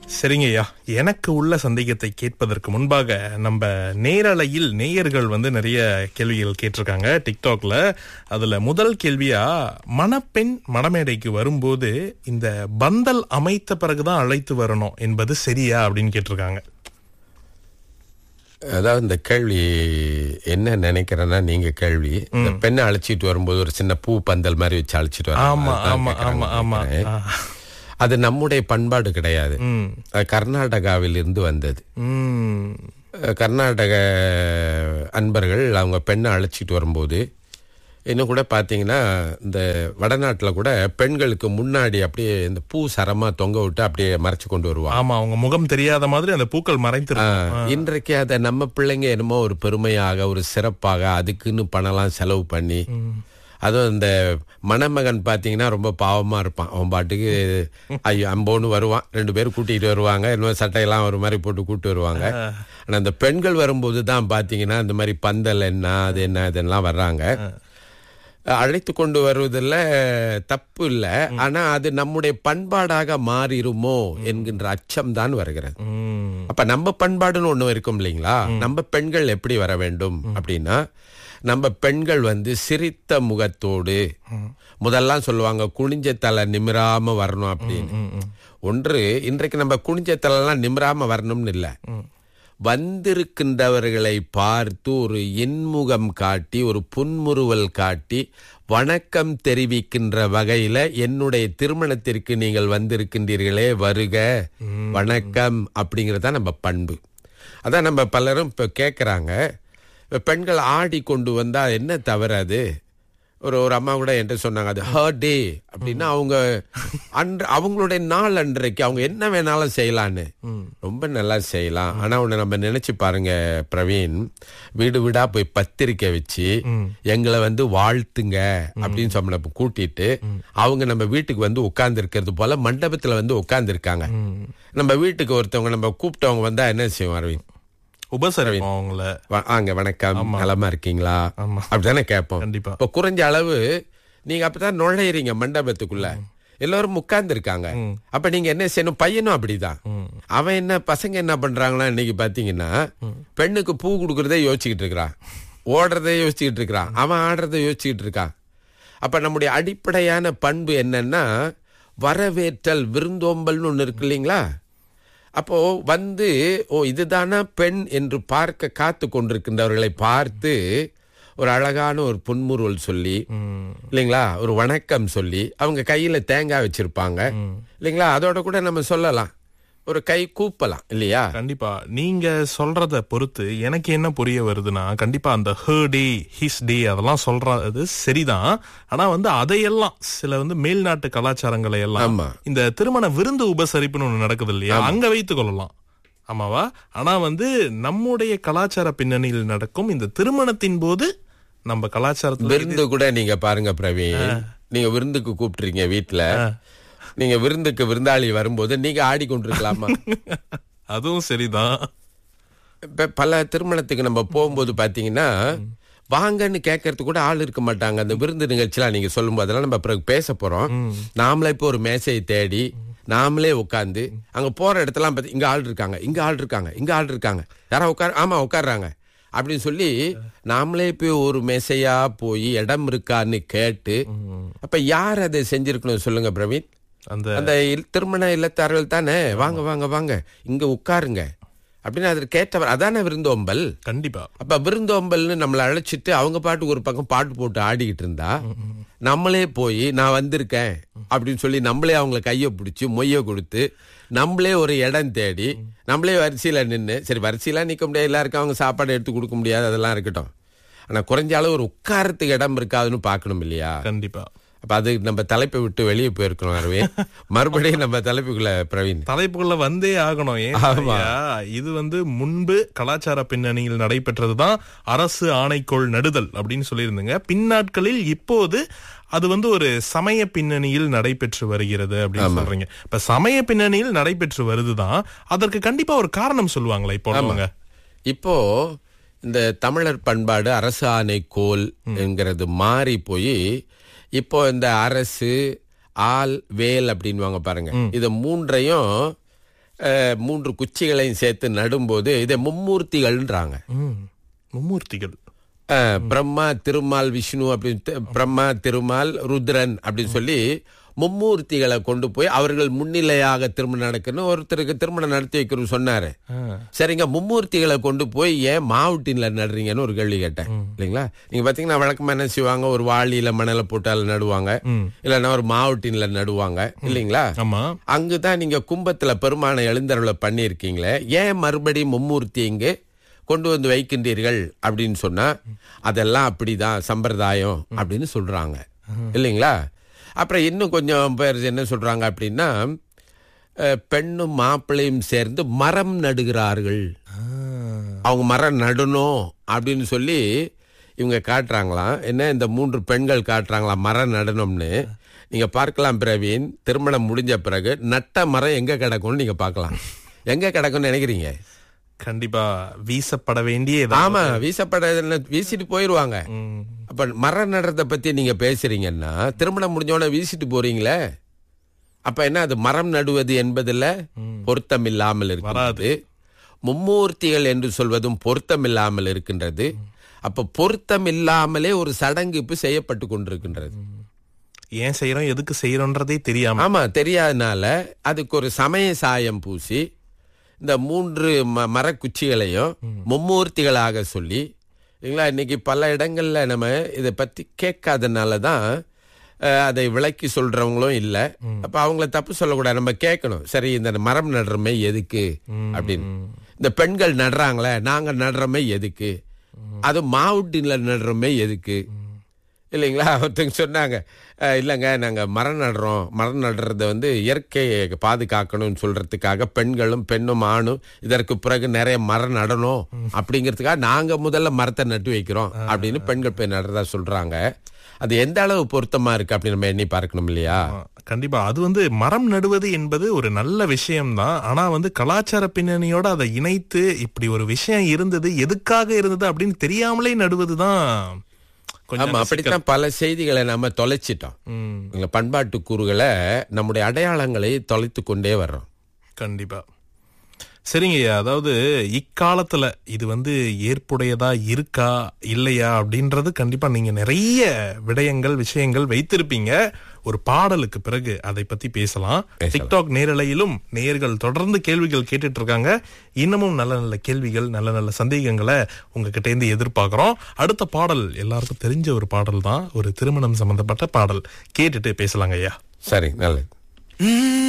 சரிங்க ஐயா எனக்கு உள்ள சந்தேகத்தை கேட்பதற்கு முன்பாக நம்ம நேரலையில் நேயர்கள் வந்து நிறைய கேள்விகள் கேட்டிருக்காங்க டிக்டாக்ல அதுல முதல் கேள்வியா மணப்பெண் மணமேடைக்கு வரும்போது இந்த பந்தல் அமைத்த பிறகுதான் அழைத்து வரணும் என்பது சரியா அப்படின்னு கேட்டிருக்காங்க அதாவது இந்த கேள்வி என்ன நினைக்கிறேன்னா நீங்க கேள்வி இந்த பெண்ணை அழைச்சிட்டு வரும்போது ஒரு சின்ன பூ பந்தல் மாதிரி வச்சு அழைச்சிட்டு வராங்க. ஆமா அதுதான் ஆமா ஆமா கேக்குறாங்கன்னு ஆமா நினைக்கிறேன். ஆ. அது நம்முடைய பண்பாடு கிடையாது ம் அது கர்நாடகாவில் இருந்து வந்தது ம் அஹ் கர்நாடக அன்பர்கள் அவங்க பெண்ணை அழைச்சிட்டு வரும்போது இன்னும் கூட பார்த்தீங்கன்னா இந்த வடநாட்டில் கூட பெண்களுக்கு முன்னாடி அப்படியே இந்த பூ சரமா தொங்க விட்டு அப்படியே மறைச்சு கொண்டு வருவாங்க ஆமா அவங்க முகம் தெரியாத மாதிரி அந்த பூக்கள் மறைந்திருக்கும் ஆஹ், இன்றைக்கு அதை நம்ம பிள்ளைங்க என்னமோ ஒரு பெருமையாக ஒரு சிறப்பாக அதுக்குன்னு பணம்லாம் செலவு பண்ணி அதுவும் இந்த மணமகன் பார்த்தீங்கன்னா ரொம்ப பாவமா இருப்பான் அவன் பாட்டுக்கு ஐயோ அம்போன்னு வருவான் ரெண்டு பேரும் கூட்டிகிட்டு வருவாங்க இன்னும் சட்டையெல்லாம் ஒரு மாதிரி போட்டு கூட்டு வருவாங்க ஆனா இந்த பெண்கள் வரும்போது தான் பார்த்தீங்கன்னா இந்த மாதிரி பந்தல் என்ன அது என்ன இதெல்லாம் வர்றாங்க அழைத்து கொண்டு வருவதில் தப்பு இல்லை ஆனா அது நம்முடைய பண்பாடாக மாறிடுமோ என்கின்ற அச்சம் தான் வருகிறது ம் அப்ப நம்ம பண்பாடுன்னு ஒண்ணு இருக்கும் இல்லைங்களா நம்ம பெண்கள் எப்படி வர வேண்டும் அப்படின்னா நம்ம பெண்கள் வந்து சிரித்த முகத்தோடு முதல்லாம் சொல்லுவாங்க குனிஞ்ச தலை நிமிராம வரணும் அப்படின்னு ஒன்று இன்றைக்கு நம்ம குனிஞ்ச தலைலாம் நிமிராம வரணும்னு இல்லை வந்திருக்கின்றவர்களை பார்த்து ஒரு இன்முகம் காட்டி ஒரு புன்முறுவல் காட்டி வணக்கம் தெரிவிக்கின்ற வகையில என்னுடைய திருமணத்திற்கு நீங்கள் வந்திருக்கின்றீர்களே வருக வணக்கம் அப்படிங்கறத நம்ம பண்பு அதான் நம்ம பலரும் இப்ப கேக்குறாங்க இப்ப பெண்கள் ஆடி கொண்டு வந்தா என்ன தவறு அது ஒரு ஒரு அம்மா கூட என்கிட்ட சொன்னாங்க அது ஹர் டே அப்படின்னா அவங்க அன்று அவங்களுடைய நாள் அன்றைக்கு அவங்க என்ன வேணாலும் செய்யலான்னு ரொம்ப நல்லா செய்யலாம் ஆனா ஒண்ணு நம்ம நினைச்சு பாருங்க பிரவீன் வீடு வீடா போய் பத்திரிக்கை வச்சு எங்களை வந்து வாழ்த்துங்க அப்படின்னு சொன்ன கூட்டிட்டு அவங்க நம்ம வீட்டுக்கு வந்து உட்கார்ந்து இருக்கிறது போல மண்டபத்துல வந்து உட்கார்ந்து இருக்காங்க நம்ம வீட்டுக்கு ஒருத்தவங்க நம்ம கூப்பிட்டவங்க வந்தா என்ன செய்வோம் அரவிந்த் உபசரிப்போம் அவங்கள வ- வாங்க வணக்கம் நலமா இருக்கீங்களா ஆமா. அப்படிதானே கேட்போம் கண்டிப்பா. இப்ப குறைஞ்ச அளவு நீங்க அப்பதான் நுழையிறீங்க மண்டபத்துக்குள்ள எல்லாரும் உட்கார்ந்து இருக்காங்க அப்ப நீங்க என்ன செய்யணும் பையனும் அப்படிதான் அவன் என்ன பசங்க என்ன பண்றாங்கன்னா இன்னைக்கு பாத்தீங்கன்னா பெண்ணுக்கு பூ கொடுக்கறதே யோசிச்சுக்கிட்டு இருக்கிறான் ஓடுறதே யோசிச்சுக்கிட்டு இருக்கிறான் அவன் ஆடுறதை யோசிச்சுக்கிட்டு இருக்கான் அப்ப நம்முடைய அடிப்படையான பண்பு என்னன்னா வரவேற்றல் விருந்தோம்பல்னு ஒண்ணு இருக்கு இல்லைங்களா அப்போ வந்து ஓ இதுதானா பெண் என்று பார்க்க காத்து கொண்டிருக்கின்றவர்களை பார்த்து ஒரு அழகான ஒரு புன்முறுவல் சொல்லி இல்லைங்களா ஒரு வணக்கம் சொல்லி அவங்க கையில தேங்காய் வச்சிருப்பாங்க இல்லைங்களா அதோட கூட நம்ம சொல்லலாம் ஒரு கை கூப்பலாம் இல்லையா கண்டிப்பா நீங்க சொல்றத பொறுத்து எனக்கு என்ன புரிய வருதுன்னா கண்டிப்பா அந்த ஹர் டே ஹிஸ் டே அதெல்லாம் சொல்றது சரிதான் ஆனா வந்து அதையெல்லாம் சில வந்து மேல்நாட்டு கலாச்சாரங்களை எல்லாம் ஆமா. இந்த திருமண விருந்து உபசரிப்புன்னு ஒண்ணு நடக்குது இல்லையா அங்க வைத்துக் கொள்ளலாம் ஆமாவா ஆனா வந்து நம்முடைய கலாச்சார பின்னணியில் நடக்கும் இந்த திருமணத்தின் போது நம்ம கலாச்சாரத்துல விருந்து கூட நீங்க பாருங்க பிரவீன் நீங்க விருந்துக்கு கூப்பிட்டுறீங்க வீட்டுல நீங்க விருந்துக்கு விருந்தாளி வரும்போது நீங்க ஆடி கொண்டிருக்கலாமா அதுவும் சரிதான் இப்ப பல திருமணத்துக்கு நம்ம போகும்போது பாத்தீங்கன்னா வாங்கன்னு கேட்கறதுக்கு கூட ஆள் இருக்க மாட்டாங்க அந்த விருந்து நிகழ்ச்சிலாம் நீங்க சொல்லும் போதெல்லாம் நம்ம பிறகு பேச போறோம் நாமளே இப்போ ஒரு மேசையை தேடி நாமளே உட்காந்து அங்க போற இடத்தெல்லாம் பார்த்து இங்க ஆள் இருக்காங்க இங்க ஆள் இருக்காங்க இங்க ஆள் இருக்காங்க யாரா உட்கார ஆமா உட்கார்றாங்க அப்படின்னு சொல்லி நாமளே போய் ஒரு மேசையா போய் இடம் இருக்கான்னு கேட்டு அப்ப யார் அதை செஞ்சிருக்கணும் சொல்லுங்க பிரவீன் அந்த அந்த இல்- திருமண இல்லத்தார்கள் தானே வாங்க வாங்க வாங்க இங்க உட்காருங்க அப்படின்னு அதில் கேட்டவர் அதானே விருந்தோம்பல் கண்டிப்பா அப்ப விருந்தோம்பல்னு நம்மளை அழைச்சிட்டு அவங்க பாட்டுக்கு ஒரு பக்கம் பாட்டு போட்டு ஆடிக்கிட்டு இருந்தா நம்மளே போய் நான் வந்திருக்கேன் அப்படின்னு சொல்லி நம்மளே அவங்கள கையை பிடிச்சி மொய்ய கொடுத்து நம்மளே ஒரு இடம் தேடி நம்மளே வரிசையில நின்று சரி வரிசையெல்லாம் நிக்க முடியாது எல்லாருக்கும் அவங்க சாப்பாடு எடுத்து கொடுக்க முடியாது அதெல்லாம் இருக்கட்டும் ஆனா குறைஞ்ச அளவு ஒரு உட்காரத்துக்கு இடம் இருக்காதுன்னு பார்க்கணும் இல்லையா கண்டிப்பா அப்ப அது நம்ம தலைப்பை விட்டு வெளியே போயிருக்கணும் அரவே மறுபடியும் நம்ம தலைப்புக்குள்ள பிரவீன் தலைப்புக்குள்ள வந்தே ஆகணும் ஏன் ஆமா. ஐயா, இது வந்து முன்பு கலாச்சார பின்னணியில் நடைபெற்றதுதான் அரசு ஆணைக்கோள் நடுதல் அப்படின்னு சொல்லியிருந்தீங்க பின்னாட்களில் இப்போது அது வந்து ஒரு சமய பின்னணியில் நடைபெற்று வருகிறது அப்படின்னு சொல்றீங்க இப்ப சமய பின்னணியில் நடைபெற்று வருதுதான் அதற்கு கண்டிப்பா ஒரு காரணம் சொல்லுவாங்களா இப்போ உள்ளவங்க இப்போ இந்த தமிழர் பண்பாடு அரசு ஆணைக்கோல் என்கிறது மாறி போய் இப்போ இந்த அரசு ஆள் வேல் அப்படின்வாங்க பாருங்க இது மூன்றையும் அஹ், மூன்று குச்சிகளையும் சேர்த்து நடும்போது இதை மும்மூர்த்திகள்ன்றாங்க ம். மும்மூர்த்திகள் அஹ், பிரம்மா திருமால் விஷ்ணு அப்படின்னு தி- பிரம்மா திருமால் ருத்ரன் அப்படின்னு சொல்லி மும்மூர்த்திகளை கொண்டு போய் அவர்கள் முன்னிலையாக திருமணம் நடக்கணும் ஒருத்தருக்கு திருமணம் நடத்தி வைக்கணும் சொன்னாரு ஆ. சரிங்க மும்மூர்த்திகளை கொண்டு போய் ஏன் மாவுட்டின்ல நடுறீங்கன்னு ஒரு கேள்வி கேட்டேன் இல்லைங்களா நீங்க பாத்தீங்கன்னா வழக்கமா என்ன செய்வாங்க ஒரு வாளியில மணலை போட்டு அதுல நடுவாங்க இல்லைன்னா ஒரு மாவுட்டின்ல நடுவாங்க இல்லைங்களா ஆமா அங்குதான் நீங்க கும்பத்துல பெருமான எழுந்தருளை பண்ணியிருக்கீங்களே ஏன் மறுபடியும் மும்மூர்த்தி இங்கு கொண்டு வந்து வைக்கின்றீர்கள் அப்படின்னு சொன்னா அதெல்லாம் அப்படிதான் சம்பிரதாயம் அப்படின்னு சொல்றாங்க இல்லைங்களா அப்புறம் இன்னும் கொஞ்சம் பேர் என்ன சொல்றாங்க அப்படின்னா அஹ், பெண்ணும் மாப்பிள்ளையும் சேர்ந்து மரம் நடுகிறார்கள் ஆ. அவங்க மரம் நடணும் அப்படின்னு சொல்லி இவங்க காட்டுறாங்களாம் என்ன இந்த மூன்று பெண்கள் காட்டுறாங்களாம் மரம் நடணும்னு நீங்க பார்க்கலாம் பிரவீன் திருமணம் முடிஞ்ச பிறகு நட்ட மரம் எங்க கிடக்கும்னு நீங்க பார்க்கலாம் எங்க கிடக்கும்னு நினைக்கிறீங்க கண்டிப்பா வீசப்பட வேண்டிய ஏதாவது- ஆமா வீசப்பட வீசிட்டு போயிருவாங்க ம். அப்ப மரம் நடுறத பத்தி நீங்க பேசுறீங்கன்னா திருமணம் முடிஞ்சோட வீசிட்டு போறீங்களே அப்ப என்ன அது மரம் நடுவது என்பதுல பொருத்தம் இல்லாமல் இருக்கிறது மும்மூர்த்திகள் என்று சொல்வதும் பொருத்தம் இல்லாமல் இருக்கின்றது அப்ப பொருத்தம் இல்லாமலே ஒரு சடங்கு இப்ப செய்யப்பட்டு கொண்டிருக்கின்றது ஏன் செய்யறோம் எதுக்கு செய்யறோன்றதே தெரியாம ஆமா தெரியாதனால அதுக்கு ஒரு சமய சாயம் பூசி இந்த மூன்று ம- மரக்குச்சிகளையும் மும்மூர்த்திகளாக சொல்லி இல்லைங்களா இன்னைக்கு பல இடங்கள்ல நம்ம இதை பத்தி கேட்காதனால தான் அஹ், அதை விளக்கி சொல்றவங்களும் இல்ல அப்ப அவங்கள தப்பு சொல்லக்கூடாது நம்ம கேட்கணும் சரி இந்த மரம் நடுறமே எதுக்கு அப்படின்னு இந்த பெண்கள் நடுறாங்களே நாங்க நடுறமே எதுக்கு அது மாவுட்டின்ல நடுறமே எதுக்கு இல்லைங்களா ஒருத்தங்க சொன்னாங்க "அஹ், இல்லைங்க நாங்கள் மரம் நடுறோம் மரம் நடுறத வந்து இயற்கையை பாதுகாக்கணும்னு சொல்றதுக்காக பெண்களும் பெண்ணும் ஆணும் இதற்கு பிறகு நிறைய மரம் நடணும் அப்படிங்கிறதுக்காக நாங்கள் முதல்ல மரத்தை நட்டு வைக்கிறோம் அப்படின்னு பெண்கள் போய் நடுறதா சொல்றாங்க அது எந்த அளவு பொருத்தமா இருக்கு அப்படின்னு நம்ம எண்ணி பார்க்கணும் இல்லையா ஆ, கண்டிப்பா அது வந்து மரம் நடுவது என்பது ஒரு நல்ல விஷயம்தான் ஆனா வந்து கலாச்சார பின்னணியோட அதை இணைத்து இப்படி ஒரு விஷயம் இருந்தது எதுக்காக இருந்தது அப்படின்னு தெரியாமலே நடுவதுதான் கொஞ்சம் ஆமா அப்படித்தான் பல செய்திகளை நம்ம தொலைச்சிட்டோம் ம், இந்த பண்பாட்டு கூறுகளை நம்முடைய அடையாளங்களை தொலைத்து கொண்டே வர்றோம் கண்டிப்பா சரிங்க ஐயா அதாவது இக்காலத்துல இது வந்து ஏற்புடையதா இருக்கா இல்லையா அப்படின்றது கண்டிப்பா நீங்க நிறைய விடயங்கள் விஷயங்கள் வைத்திருப்பீங்க ஒரு பாடலுக்கு பிறகு அதை பத்தி பேசலாம் டிக்டாக் நேரலையிலும் நேயர்கள் தொடர்ந்து கேள்விகள் கேட்டுட்டு இருக்காங்க இன்னமும் நல்ல நல்ல கேள்விகள் நல்ல நல்ல சந்தேகங்களை உங்ககிட்ட இருந்து எதிர்பார்க்கிறோம் அடுத்த பாடல் எல்லாருக்கும் தெரிஞ்ச ஒரு பாடல் தான் ஒரு திருமணம் சம்பந்தப்பட்ட பாடல் கேட்டுட்டு பேசலாங்க ஐயா சரி நல்லது